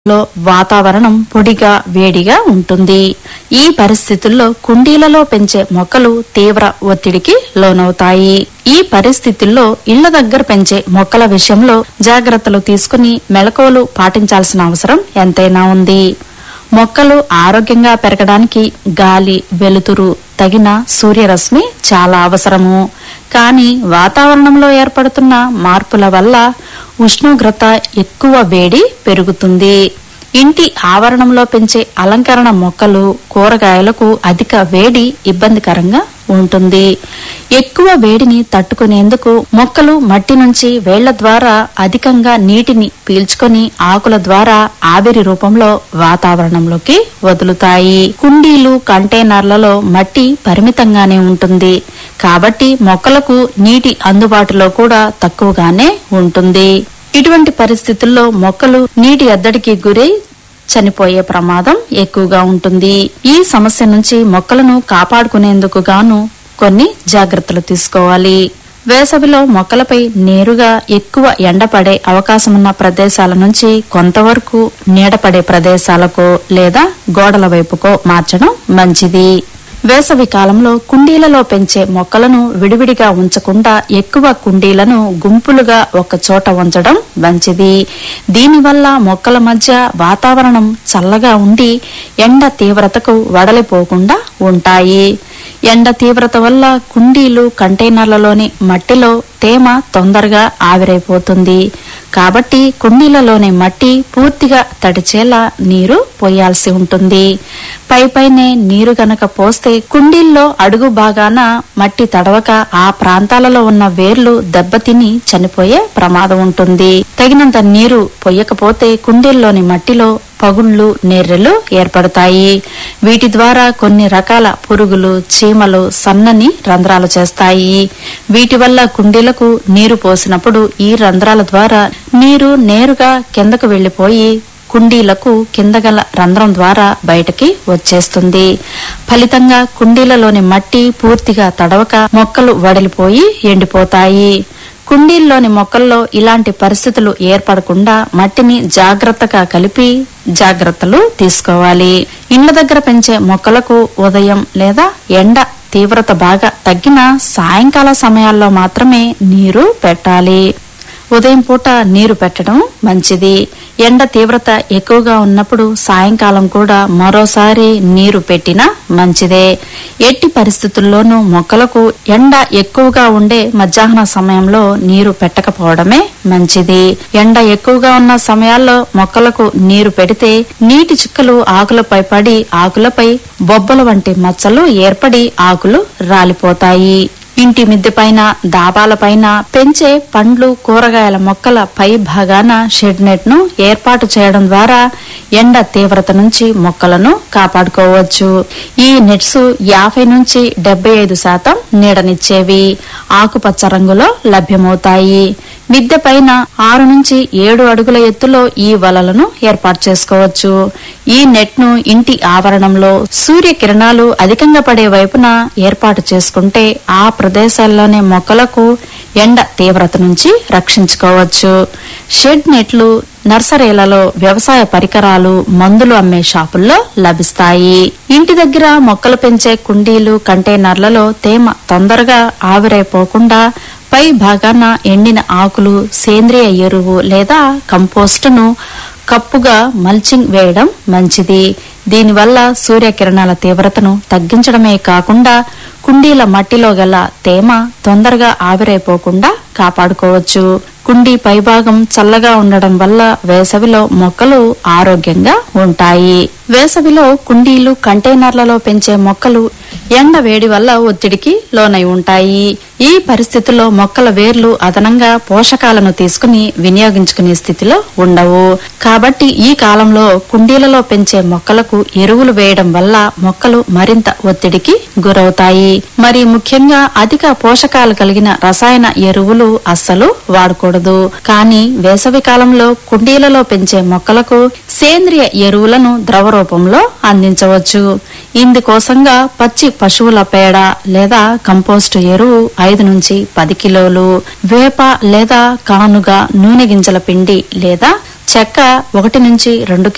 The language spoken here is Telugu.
లో వాతావరణం పొడిగా వేడిగా ఉంటుంది ఈ పరిస్థితుల్లో కుండీలలో పెంచే మొక్కలు తీవ్ర ఒత్తిడికి లోనవుతాయి ఈ పరిస్థితుల్లో ఇళ్ల దగ్గర పెంచే మొక్కల విషయంలో జాగ్రత్తలు తీసుకుని మెలకువలు పాటించాల్సిన అవసరం ఎంతైనా ఉంది మొక్కలు ఆరోగ్యంగా పెరగడానికి గాలి వెలుతురు తగిన సూర్యరశ్మి చాలా అవసరము కానీ వాతావరణంలో ఏర్పడుతున్న మార్పుల వల్ల ఉష్ణోగ్రత ఎక్కువ వేడి పెరుగుతుంది ఇంటి ఆవరణంలో పెంచే అలంకరణ మొక్కలు కూరగాయలకు అధిక వేడి ఇబ్బందికరంగా ఉంటుంది ఎక్కువ వేడిని తట్టుకునేందుకు మొక్కలు మట్టి నుంచి వేళ్ల ద్వారా అధికంగా నీటిని పీల్చుకొని ఆకుల ద్వారా ఆవిరి రూపంలో వాతావరణంలోకి వదులుతాయి కుండీలు కంటైనర్లలో మట్టి పరిమితంగానే ఉంటుంది కాబట్టి మొక్కలకు నీటి అందుబాటులో కూడా తక్కువగానే ఉంటుంది ఇటువంటి పరిస్థితుల్లో మొక్కలు నీటి ఎద్దడికి గురై చనిపోయే ప్రమాదం ఎక్కువగా ఉంటుంది ఈ సమస్య నుంచి మొక్కలను కాపాడుకునేందుకు గాను కొన్ని జాగ్రత్తలు తీసుకోవాలి వేసవిలో మొక్కలపై నేరుగా ఎక్కువ ఎండపడే అవకాశమున్న ప్రదేశాల నుంచి కొంతవరకు నీడపడే ప్రదేశాలకు లేదా గోడల వైపుకో మార్చడం మంచిది వేసవి కాలంలో కుండీలలో పెంచే మొక్కలను విడివిడిగా ఉంచకుండా ఎక్కువ కుండీలను గుంపులుగా ఒక చోట ఉంచడం మంచిది దీనివల్ల మొక్కల మధ్య వాతావరణం చల్లగా ఉండి ఎండ తీవ్రతకు వడలిపోకుండా ఉంటాయి ఎండ తీవ్రత వల్ల కుండీలు కంటైనర్లలోని మట్టిలో తేమ తొందరగా ఆవిరైపోతుంది కాబట్టి కుండీలలోని మట్టి పూర్తిగా తడిచేలా నీరు పోయాల్సి ఉంటుంది పైపైనే నీరు గనక పోస్తే కుండీల్లో అడుగు భాగాన మట్టి తడవక ఆ ప్రాంతాలలో ఉన్న వేర్లు దెబ్బతిని చనిపోయే ప్రమాదం ఉంటుంది తగినంత నీరు పొయ్యకపోతే కుండీల్లోని మట్టిలో పగుళ్ళు నెర్రెలు ఏర్పడతాయి వీటి ద్వారా కొన్ని రకాల పురుగులు చీమలు సన్నని రంధ్రాలు చేస్తాయి వీటి వల్ల కుండీలకు నీరు పోసినప్పుడు ఈ రంధ్రాల ద్వారా నీరు నేరుగా కిందకు వెళ్లిపోయి కుండీలకు కింద గల రంధ్రం ద్వారా బయటకి వచ్చేస్తుంది ఫలితంగా కుండీలలోని మట్టి పూర్తిగా తడవక మొక్కలు వడిలిపోయి ఎండిపోతాయి కుండీల్లోని మొక్కల్లో ఇలాంటి పరిస్థితులు ఏర్పడకుండా మట్టిని జాగ్రత్తగా కలిపి జాగ్రత్తలు తీసుకోవాలి ఇండ్ల దగ్గర పెంచే మొక్కలకు ఉదయం లేదా ఎండ తీవ్రత బాగా తగ్గిన సాయంకాల సమయాల్లో మాత్రమే నీరు పెట్టాలి ఉదయం పూట నీరు పెట్టడం మంచిది ఎండ తీవ్రత ఎక్కువగా ఉన్నప్పుడు సాయంకాలం కూడా మరోసారి నీరు పెట్టినా మంచిదే ఎట్టి పరిస్థితుల్లోనూ మొక్కలకు ఎండ ఎక్కువగా ఉండే మధ్యాహ్న సమయంలో నీరు పెట్టకపోవడమే మంచిది ఎండ ఎక్కువగా ఉన్న సమయాల్లో మొక్కలకు నీరు పెడితే నీటి చుక్కలు ఆకులపై పడి ఆకులపై బొబ్బల వంటి మచ్చలు ఏర్పడి ఆకులు రాలిపోతాయి ఇంటి మిద్దె పైన దాబాల పైన పెంచే పండ్లు కూరగాయల మొక్కల పై భాగాన షెడ్ నెట్ ను ఏర్పాటు చేయడం ద్వారా ఎండ తీవ్రత నుంచి మొక్కలను కాపాడుకోవచ్చు ఈ నెట్స్ యాభై నుంచి డెబ్బై ఐదు శాతం నీడనిచ్చేవి ఆకుపచ్చ రంగులో లభ్యమవుతాయి మిద్దె పైన ఆరు నుంచి ఏడు అడుగుల ఎత్తులో ఈ వలలను ఏర్పాటు చేసుకోవచ్చు ఈ నెట్ ను ఇంటి ఆవరణంలో సూర్య కిరణాలు అధికంగా పడే వైపున ఏర్పాటు చేసుకుంటే ఆ ప్రదేశాల్లోనే మొక్కలకు ఎండ తీవ్రత నుంచి రక్షించుకోవచ్చు షెడ్ నెట్లు నర్సరీలలో వ్యవసాయ పరికరాలు మందులు అమ్మే షాపుల్లో లభిస్తాయి ఇంటి దగ్గర మొక్కలు పెంచే కుండీలు కంటైనర్లలో తేమ తొందరగా ఆవిరైపోకుండా పై భాగాన ఎండిన ఆకులు సేంద్రియ ఎరువు లేదా కంపోస్టును కప్పుగా మల్చింగ్ వేయడం మంచిది దీనివల్ల సూర్యకిరణాల తీవ్రతను తగ్గించడమే కాకుండా కుండీల మట్టిలో గల తేమ తొందరగా ఆవిరైపోకుండా కాపాడుకోవచ్చు కుండీ పైభాగం చల్లగా ఉండడం వల్ల వేసవిలో మొక్కలు ఆరోగ్యంగా ఉంటాయి వేసవిలో కుండీలు కంటైనర్లలో పెంచే మొక్కలు ఎండ వేడి వల్ల ఒత్తిడికి లోనై ఉంటాయి ఈ పరిస్థితుల్లో మొక్కల వేర్లు అదనంగా పోషకాలను తీసుకుని వినియోగించుకునే స్థితిలో ఉండవు కాబట్టి ఈ కాలంలో కుండీలలో పెంచే మొక్కలకు ఎరువులు వేయడం వల్ల మొక్కలు మరింత ఒత్తిడికి గురవుతాయి మరి ముఖ్యంగా అధిక పోషకాలు కలిగిన రసాయన ఎరువులు అస్సలు వాడకూడదు కానీ వేసవి కాలంలో కుండీలలో పెంచే మొక్కలకు సేంద్రియ ఎరువులను ద్రవ రూపంలో అందించవచ్చు ఇందుకోసంగా పచ్చి పశువుల పేడ లేదా కంపోస్టు ఎరువు ఐదు నుంచి పది కిలోలు వేప లేదా కానుగా నూనె గింజల పిండి లేదా చెక్క ఒకటి నుంచి రెండు